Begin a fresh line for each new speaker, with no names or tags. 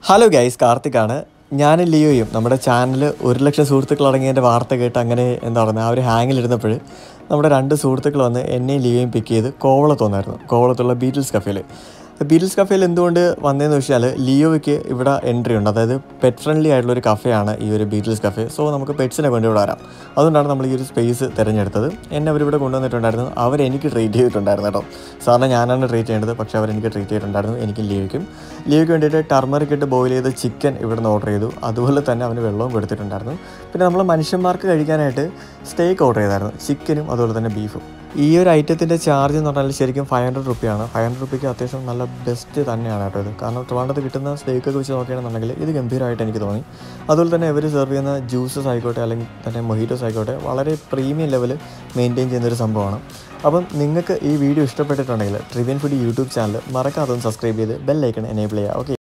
hello guys കാർത്തിക്കാണ് ഞാനും ലിയോയും നമ്മുടെ channel ഒരു ലക്ഷം സുഹൃത്തുക്കൾ അടങ്ങിയതിൻ്റെ വാർത്ത കേട്ട് അങ്ങനെ എന്താ പറയുക ആ ഒരു ഹാങ്ങിലിരുന്നപ്പോൾ നമ്മുടെ രണ്ട് സുഹൃത്തുക്കൾ വന്ന് എന്നെയും ലിയോയും പിക്ക് ചെയ്ത് കോവളത്ത് വന്നായിരുന്നു കോവളത്തുള്ള ബീറ്റിൽസ് കഫേയിൽ ബീറ്റിൽസ് കഫേയിൽ എന്തുകൊണ്ട് വന്നതെന്ന് വെച്ചാൽ ലിയോയ്ക്ക് ഇവിടെ എൻട്രി ഉണ്ട് അതായത് പെറ്റ് ഫ്രണ്ട്ലി ആയിട്ടുള്ള ഒരു കഫേയാണ് ഈ ഒരു ബീറ്റിൽസ് കഫേ സോ നമുക്ക് പെറ്റ്സിനെ കൊണ്ട് ഇവിടെ വരാം അതുകൊണ്ടാണ് നമ്മൾ ഈ ഒരു സ്പേസ് തിരഞ്ഞെടുത്തത് എന്നെ അവരിവിടെ കൊണ്ടുവന്നിട്ടുണ്ടായിരുന്നു അവർ എനിക്ക് ട്രീറ്റ് ചെയ്തിട്ടുണ്ടായിരുന്നു കേട്ടോ സാറിന് ഞാനാണ് ട്രീറ്റ് ചെയ്യേണ്ടത് പക്ഷേ അവർ എനിക്ക് ട്രീറ്റ് ചെയ്തിട്ടുണ്ടായിരുന്നു എനിക്ക് ലിയോയ്ക്കും ലിയോയ്ക്ക് വേണ്ടിയിട്ട് ടർമറിക് ഇട്ട് ബോയിൽ ചെയ്ത് ചിക്കൻ ഇവിടെ നിന്ന് ഓർഡർ ചെയ്തു അതുപോലെ തന്നെ അവന് വെള്ളവും കൊടുത്തിട്ടുണ്ടായിരുന്നു പിന്നെ നമ്മൾ മനുഷ്യന്മാർക്ക് കഴിക്കാനായിട്ട് സ്റ്റേക്ക് ഓർഡർ ചെയ്തായിരുന്നു ചിക്കനും അതുപോലെ തന്നെ ബീഫും ഈ ഒരു ഐറ്റത്തിൻ്റെ ചാർജ് എന്ന് പറഞ്ഞാൽ ശരിക്കും ഫൈവ് ഹൺഡ്രഡ് റുപ്പിയാണ് ഫൈവ് ഹൺഡ്രഡ് റുപ്പിക്ക് അത്യാവശ്യം നല്ല ബെസ്റ്റ് തന്നെയാണ് കേട്ടോ ഇത് കാരണം ട്രിവാൻഡത്ത് കിട്ടുന്ന സ്റ്റേക്കൊക്കെ വെച്ച് നോക്കുകയാണെന്നുണ്ടെങ്കിൽ ഇത് ഗംഭീരമായിട്ട് എനിക്ക് തോന്നി അതുപോലെ തന്നെ ഇവർ സെർവ് ചെയ്യുന്ന ജ്യൂസസ് ആയിക്കോട്ടെ അല്ലെങ്കിൽ തന്നെ മൊഹീറ്റോസ് ആയിക്കോട്ടെ വളരെ പ്രീമിയം ലെവൽ മെയിൻറ്റെയിൻ ചെയ്യുന്നൊരു സംഭവമാണ് അപ്പം നിങ്ങൾക്ക് ഈ വീഡിയോ ഇഷ്ടപ്പെട്ടിട്ടുണ്ടെങ്കിൽ ട്രിവിയൻ ഫുഡ് യൂട്യൂബ് ചാനൽ മറക്കാതെ ഒന്ന് സബ്സ്ക്രൈബ് ചെയ്ത് ബെല്ലൈക്കൺ എനേബിൾ ചെയ്യുക ഓക്കെ